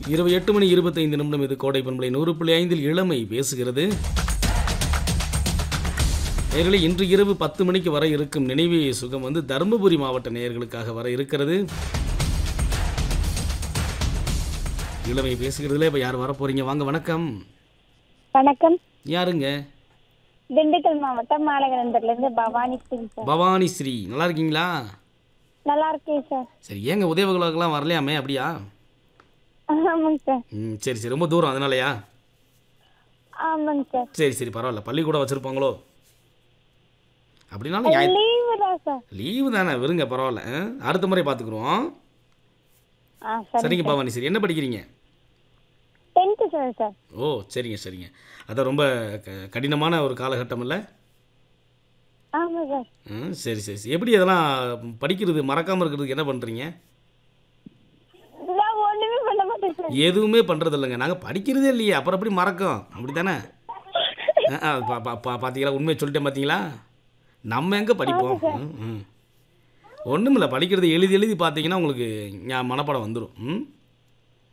இரவு எட்டு மணி இருபத்தைந்து நிமிடம் இது கோடை பண்பலை நூறு புள்ளி ஐந்தில் இளமை பேசுகிறது நேயர்களே இன்று இரவு பத்து மணிக்கு வர இருக்கும் நினைவே சுகம் வந்து தருமபுரி மாவட்ட நேயர்களுக்காக வர இருக்கிறது இளமை பேசுகிறதுல இப்போ யார் வர போறீங்க வாங்க வணக்கம் வணக்கம் யாருங்க திண்டுக்கல் மாவட்டம் மாநகரந்தர்ல இருந்து பவானி சிங் சார் பவானி ஸ்ரீ நல்லா இருக்கீங்களா நல்லா இருக்கேன் சார் சரி ஏங்க உதயகுலாக்கெல்லாம் வரலையாமே அப்படியா ஆமாங்க சார் ம் சரி சரி ரொம்ப தூரம் அதனாலயா ஆமாங்க சார் சரி சரி பரவாயில்ல பள்ளிக்கூடம் வச்சுருப்பாங்களோ அப்படின்னாலும் ஞாயிற்று லீவு தான் சார் லீவு தானே விருங்க பரவாயில்ல ஆ? அடுத்த முறை பார்த்துக்குறோம் ஆ சரி சரிங்க பவானி சரி என்ன படிக்கிறீங்க டென்த்து சார் சார் ஓ சரிங்க சரிங்க அதான் ரொம்ப க கடினமான ஒரு காலகட்டம் இல்லை ஆமாம் சார் ம் சரி சரி சரி எப்படி அதெல்லாம் படிக்கிறது மறக்காமல் இருக்கிறதுக்கு என்ன பண்ணுறீங்க நான் ஒண்ணுமே பண்ண மாட்டேன் சார் எதுவுமே பண்ணுறது இல்லைங்க நாங்கள் படிக்கிறதே இல்லையே அப்புறம் எப்படி மறக்கும் அப்படி தானே பார்த்தீங்களா உண்மையை சொல்லிட்டேன் பார்த்தீங்களா நம்ம எங்கே படிப்போம் ம் ம் ஒன்றும் இல்லை படிக்கிறது எழுதி எழுதி பார்த்தீங்கன்னா உங்களுக்கு ஞா- மனப்பாடம் வந்துடும் ம்